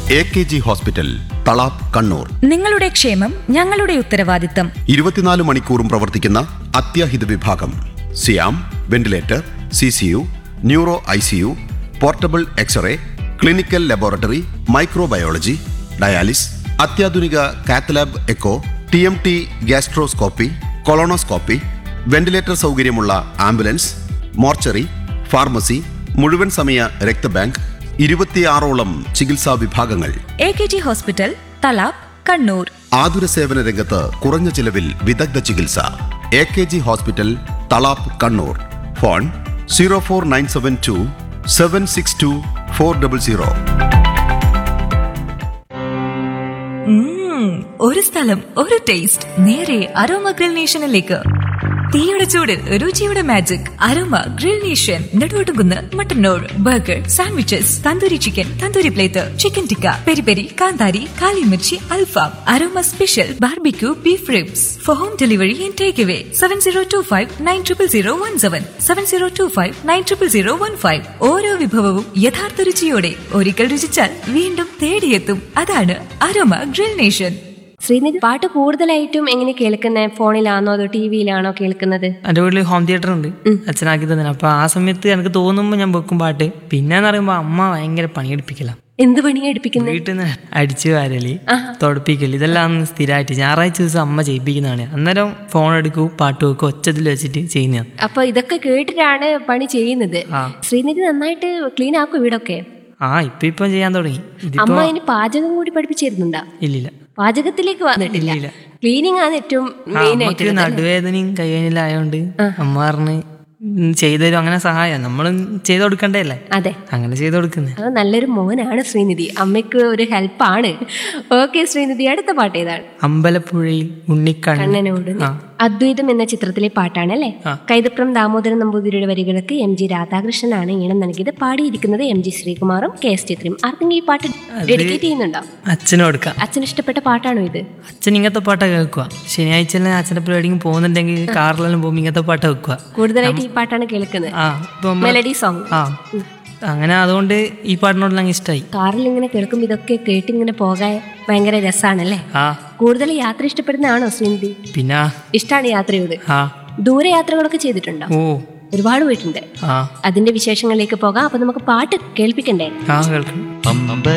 A K G hospital Thalap Kannur നിങ്ങളുടെ ക്ഷേമം ഞങ്ങളുടെ ഉത്തരവാദിത്തം ഇരുപത്തിനാല് മണിക്കൂറും പ്രവർത്തിക്കുന്ന അത്യാഹിത വിഭാഗം സിയാം ventilator C C U neuro I C U portable x-ray clinical laboratory microbiology dialysis അത്യാധുനിക cath lab echo T M T gastroscopy colonoscopy ventilator സൗകര്യമുള്ള ആംബുലൻസ് മോർച്ചറി ഫാർമസി മുഴുവൻ സമയ രക്തബാങ്ക് ഇരുപത്തിയാറോളം ചികിത്സാ വിഭാഗങ്ങൾ A K G hospital Thalap Kannur ആതുര സേവന രംഗത്ത് കുറഞ്ഞ ചിലവിൽ വിദഗ്ധ ചികിത്സ A K G hospital Thalap Kannur phone zero four nine seven two seven six two four double zero ഉം, ഒരു സ്ഥലം ഒരു ടേസ്റ്റ് നേരെ അരോമ ഗ്രിൽ നേഷനിലേക്ക് തീയുടെ ചൂടിൽ രുചിയുടെ magic aroma grill nation Neduvattukunnu Mattannur burger sandwiches tandoori chicken tandoori plate chicken tikka peri peri kanthari kalimirchi അൽഫാം aroma special barbecue beef ribs for home delivery and take away seven zero two five nine triple zero one seven seven zero two five nine triple zero one five ഓരോ വിഭവവും യഥാർത്ഥ രുചിയോടെ ഒരിക്കൽ രുചിച്ചാൽ വീണ്ടും തേടിയെത്തും അതാണ് aroma grill nation Srinidhi പാട്ട് കൂടുതലായിട്ടും എങ്ങനെ കേൾക്കുന്നത് ഫോണിലാണോ അതോ ടി വിയിലാണോ കേൾക്കുന്നത് എൻ്റെ വീട്ടിൽ ഹോം തിയേറ്റർ ഉണ്ട് അച്ഛനാക്കി തന്നെ അപ്പൊ ആ സമയത്ത് എനിക്ക് തോന്നുമ്പോൾ ഞാൻ വെക്കും പാട്ട് പിന്നെ എന്ന് പറയുമ്പോൾ അമ്മ ഭയങ്കര പണിയെടുപ്പിക്കല എന്ത് പണിയാ എടുപ്പിക്കുന്നത് വീട്ടിൽ നിന്ന് അടിച്ചു വാരല് തുടപ്പിക്കല് ഇതെല്ലാം സ്ഥിരമായിട്ട് ഞായറാഴ്ച ദിവസം അമ്മ ചെയ്യിപ്പിക്കുന്നതാണ് അന്നേരം ഫോൺ എടുക്കും പാട്ട് വെക്കും ഒച്ചത്തിൽ വെച്ചിട്ട് ചെയ്യുന്നതാണ് അപ്പൊ ഇതൊക്കെ കേട്ടിട്ടാണ് പണി ചെയ്യുന്നത് ആ. ശ്രീനിധി നന്നായിട്ട് ക്ലീൻ ആക്കും വീടൊക്കെ ആ ഇപ്പൊ ഇപ്പം ചെയ്യാൻ തുടങ്ങി ഇതിപ്പോ അമ്മ അതിന് പാചകം കൂടി പഠിപ്പിച്ചിരുന്നുണ്ടോ ഇല്ലില്ല പാചകത്തിലേക്ക് വന്നിട്ടില്ല ഇല്ല. ക്ലീനിങ് ആണ് ഏറ്റവും ആ, മെയിൻ അമ്മക്ക് ആയിട്ട് നടുവേദനയും കൈവേദനയിലായോണ്ട് അമ്മ പറഞ്ഞ് ഉം, ചെയ്തരും അങ്ങനെ സഹായം നമ്മൾ ചെയ്ത് കൊടുക്കണ്ടേ അല്ലേ അതെ അങ്ങനെ ചെയ്ത് കൊടുക്കുന്നത് അത് നല്ലൊരു മോനാണ് ശ്രീനിധി അമ്മയ്ക്ക് ഒരു ഹെൽപ്പാണ് ഓക്കെ ശ്രീനിധി അടുത്ത പാട്ട് ഏതാണ് അമ്പലപ്പുഴയിൽ ഉണ്ണിക്കണ്ണൻ കണ്ണനോട് ആ. അദ്വൈതം എന്ന ചിത്രത്തിലെ പാട്ടാണ് അല്ലേ ആ. കൈതപ്രം ദാമോദരൻ നമ്പൂതിരിയുടെ വരികൾക്ക് എം ജി രാധാകൃഷ്ണനാണ് ഈണം നൽകിയത് പാടിയിരിക്കുന്നത് എം ജി ശ്രീകുമാറും കെ എസ് ചിത്രയും ആർക്കെങ്കിലും ഈ പാട്ട് ഡെഡിക്കേറ്റ് ചെയ്യുന്നുണ്ടോ അച്ഛനും കൊടുക്കാം അച്ഛന് ഇഷ്ടപ്പെട്ട പാട്ടാണോ ഇത് അച്ഛൻ ഇങ്ങനത്തെ പാട്ടാ കേൾക്കുക ശനിയാഴ്ച എല്ലാം അച്ഛൻ്റെ പരിപാടിക്ക് പോകുന്നുണ്ടെങ്കിൽ കാറിലെല്ലാം പോകുമ്പോൾ ഇങ്ങനത്തെ പാട്ട് വെക്കുക കൂടുതലായിട്ട് ഈ പാട്ടാണ് കേൾക്കുന്നത് ആ ഇപ്പൊ നമ്മള് മെലഡി സോങ് ആ അങ്ങനെ അതുകൊണ്ട് ഈ പാട്ടിനോടെല്ലാം ഇഷ്ടമായി കാറിൽ ഇങ്ങനെ കേൾക്കുമ്പോൾ ഇതൊക്കെ കേട്ടിങ്ങനെ പോകാൻ ഭയങ്കര രസമാണല്ലേ ആ കൂടുതൽ യാത്ര ഇഷ്ടപ്പെടുന്നതാണോ ശ്രീനിധി പിന്നെ ഇഷ്ടമാണ് യാത്രയോട് ആ ദൂരെ യാത്രകളൊക്കെ ചെയ്തിട്ടുണ്ടോ ഓ ഒരുപാട് പോയിട്ടുണ്ട് ആ അതിന്റെ വിശേഷങ്ങളിലേക്ക് പോകാം അപ്പൊ നമുക്ക് പാട്ട് കേൾപ്പിക്കണ്ടേ ആ കേൾക്കണം അമ്പല